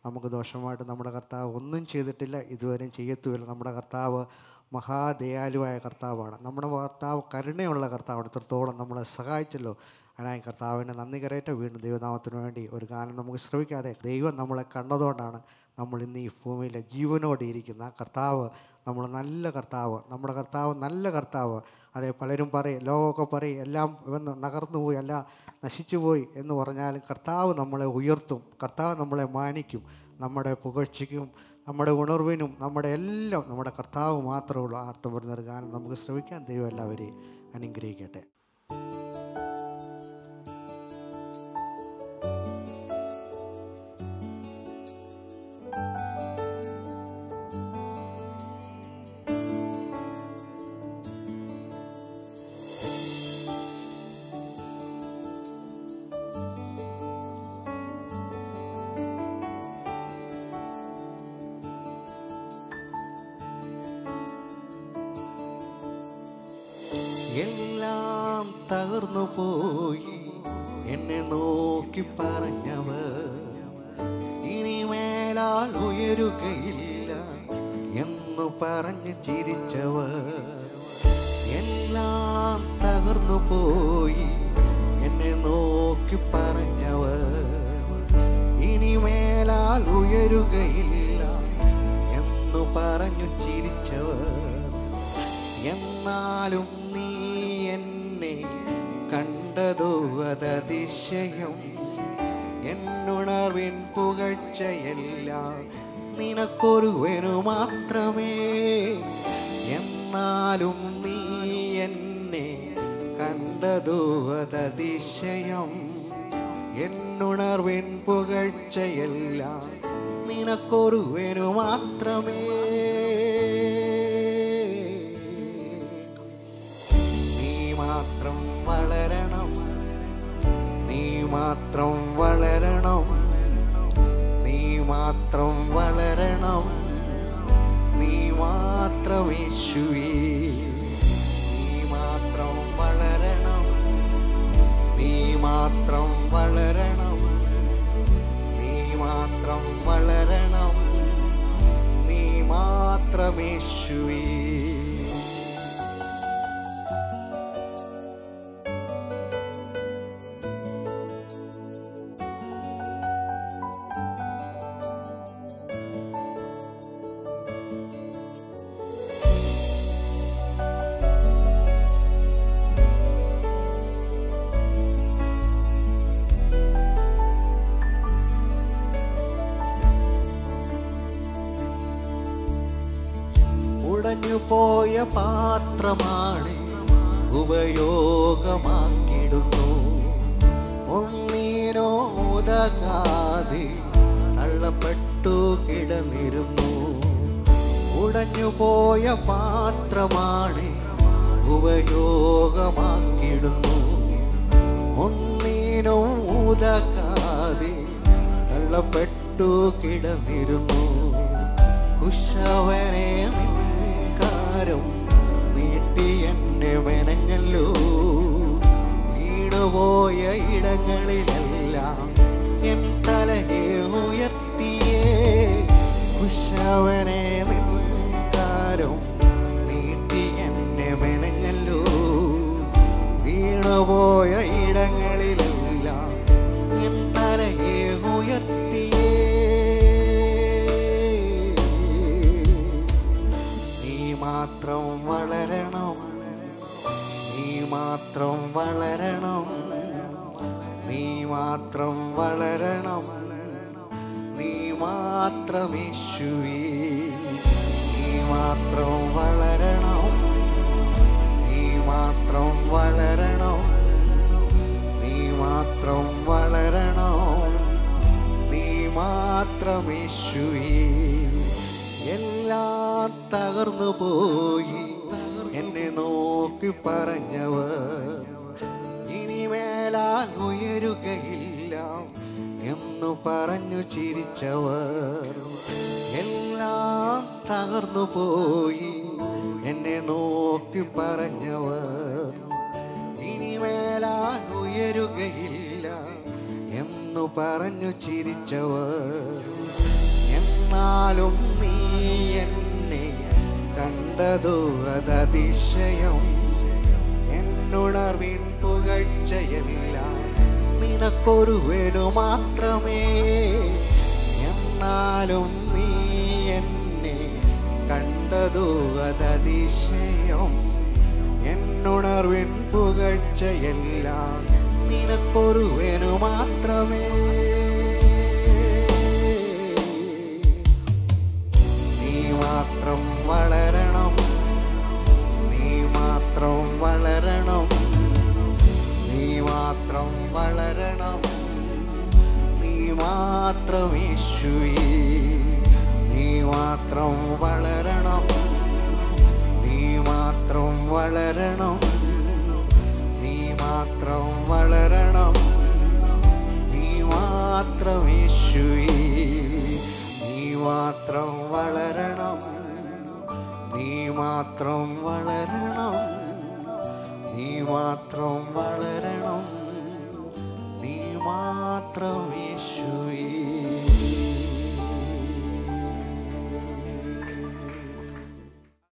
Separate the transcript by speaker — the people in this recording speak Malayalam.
Speaker 1: നമുക്ക് ദോഷമായിട്ട് നമ്മുടെ കർത്താവ് ഒന്നും ചെയ്തിട്ടില്ല ഇതുവരെയും ചെയ്യത്തുമില്ല നമ്മുടെ കർത്താവ് മഹാദയാലുവായ കർത്താവാണ് നമ്മുടെ കർത്താവ് കരുണയുള്ള കർത്താവാണ് ഇത്രത്തോളം നമ്മളെ സഹായിച്ചല്ലോ അതിനായി കർത്താവിന് നന്ദി കരയട്ടെ വീണ്ടും ദൈവനാമത്തിന് വേണ്ടി ഒരു ഗാനം നമുക്ക് ശ്രമിക്കാതെ ദൈവം നമ്മളെ കണ്ടതുകൊണ്ടാണ് നമ്മൾ ഇന്ന് ഈ ഭൂമിയിലെ ജീവനോടെ ഇരിക്കുന്ന ആ കർത്താവ് നമ്മൾ നല്ല കർത്താവ് നമ്മുടെ കർത്താവ് നല്ല കർത്താവ് അതെ പലരും പറയും ലോകമൊക്കെ പറയും എല്ലാം ഇവന്ന് നകർന്നു പോയി അല്ല നശിച്ചു പോയി എന്ന് പറഞ്ഞാലും കർത്താവ് നമ്മളെ ഉയർത്തും കർത്താവ് നമ്മളെ മാനിക്കും നമ്മുടെ പുകഴ്ചയ്ക്കും നമ്മുടെ ഉണർവിനും നമ്മുടെ എല്ലാം നമ്മുടെ കർത്താവ് മാത്രമേ ഉള്ളൂ ആർത്തം വരുന്നൊരു ഗാനം നമുക്ക് ശ്രമിക്കാം ദൈവം എല്ലാവരെയും അനുഗ്രഹിക്കട്ടെ എല്ലാം തകർന്നു പോയി എന്നെ നോക്കി പറഞ്ഞവർ ഇനി മേലാൽ ഉയരുകയില്ല എന്നു പറഞ്ഞ് ചിരിച്ചവർ എല്ലാം തകർന്നു പോയി എന്നെ നോക്കി പറഞ്ഞവർ ഇനി മേലാൽ ഉയരുകയില്ല എന്നു പറഞ്ഞു ചിരിച്ചവർ എന്നാലും നീ എന്നെ കണ്ടതോ അതതിശയം എന്നുണർവിൻ പുകഴ്ചയെല്ലാം നിനക്കൊരുവനു മാത്രമേ എന്നാലും നീ എന്നെ കണ്ടതോ അതതിശയം എന്നുണർവിൻ പുകഴ്ചയെല്ലാം നിനക്കൊരുവനു മാത്രമേ നീ മാത്രം വളരണം നീ മാത്രം വളരണം നീ മാത്രം വളരണം നീ മാത്രം യേശുവേ നീ മാത്രം വളരണം നീ മാത്രം വളരണം നീ മാത്രം വളരണം നീ മാത്രം യേശുവേ ഉടഞ്ഞു പോയ പാത്രമാണ് ഉപയോഗമാക്കിടുന്നു ഒന്നിനോ ഉതകാതെ തള്ളപ്പെട്ടു കിടന്നിരുന്നു ഉടഞ്ഞു പോയ പാത്രമാണ് ഉപയോഗമാക്കിടുന്നു ഒന്നിനോ ഉതകാതെ തള്ളപ്പെട്ടു കിടന്നിരുന്നു കുശവനെ നിൻകാരം നീട്ടി എന്നെ മെനഞ്ഞല്ലോ വീണുപോയ ഇടങ്ങളിലെല്ലാം എൻ തലയെ ഉയർത്തിയേ കുശവനെ നിൻകാരം നീട്ടി എന്നെ മെനഞ്ഞല്ലോ വീണുപോയ ഇടങ്ങളിലെല്ലാം എൻ തലയെ ഉയർത്തിയേ നീ മാത്രം വളരണം നീ മാത്രം വളരണം നീ മാത്രം വളരണം നീ മാത്രം യേശുവേ നീ മാത്രം വളരണം നീ മാത്രം വളരണം നീ മാത്രം വളരണം നീ മാത്രം യേശുവേ എല്ലാം തകർന്നു പോയി എന്നെ നോക്കി പറഞ്ഞവർ ഇനി മേലാൽ ഉയരുകയില്ല എന്നു പറഞ്ഞു ചിരിച്ചവർ എല്ലാം തകർന്നു പോയി എന്നെ നോക്കി പറഞ്ഞവർ ഇനി മേലാൽ ഉയരുകയില്ല എന്നു പറഞ്ഞു ചിരിച്ചവർ എന്നാലും നീ എന്നെ കണ്ടതു അതതിശയം എന്നുണർവിൻ പുകഴ്ചയെല്ലാം നിനക്കൊരുവനു മാത്രമേ എന്നാലും നീ എന്നെ കണ്ടതു അതതിശയം എന്നുണർവിൻ പുകഴ്ചയെല്ലാം നിനക്കൊരുവനു മാത്രമേ നീ മാത്രം വളരണം നീ മാത്രം വളരണം നീ മാത്രം വളരണം നീ മാത്രം യേശുവേ നീ മാത്രം വളരണം നീ മാത്രം വളരണം നീ മാത്രം വളരണം നീ മാത്രം യേശുവേ നീ മാത്രം വളരണം നീ മാത്രം വളരണം നീ മാത്രം വളരണം നീ മാത്രം